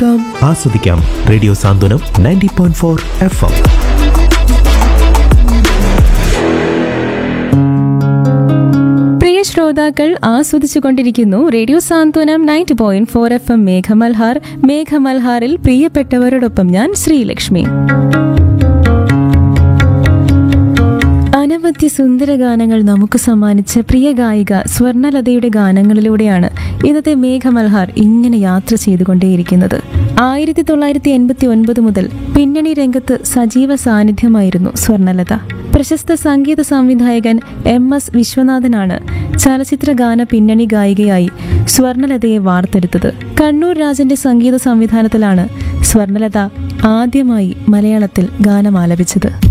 കേൾക്കാം ആസ്വദിക്കാം radio Santhwanam ninety point four F M പ്രിയ ശ്രോതാക്കൾ ആസ്വദിച്ചുകൊണ്ടിരിക്കുന്നു radio Santhwanam ninety point four F M Meghamalhar മേഘമൽഹാറിൽ പ്രിയപ്പെട്ടവരോടൊപ്പം ഞാൻ ശ്രീലക്ഷ്മി അനവധി സുന്ദര ഗാനങ്ങൾ നമുക്ക് സമ്മാനിച്ച പ്രിയ ഗായിക സ്വർണലതയുടെ ഗാനങ്ങളിലൂടെയാണ് ഇന്നത്തെ മേഘമൽഹാർ ഇങ്ങനെ യാത്ര ചെയ്തുകൊണ്ടേയിരിക്കുന്നത് ആയിരത്തി തൊള്ളായിരത്തി എൺപത്തി ഒൻപത് മുതൽ പിന്നണി രംഗത്ത് സജീവ സാന്നിധ്യമായിരുന്നു സ്വർണലത പ്രശസ്ത സംഗീത സംവിധായകൻ എം എസ് വിശ്വനാഥനാണ് ചലച്ചിത്ര ഗാന പിന്നണി ഗായികയായി സ്വർണലതയെ വാർത്തെടുത്തത് കണ്ണൂർ രാജന്റെ സംഗീത സംവിധാനത്തിലാണ് സ്വർണലത ആദ്യമായി മലയാളത്തിൽ ഗാനം ആലപിച്ചത്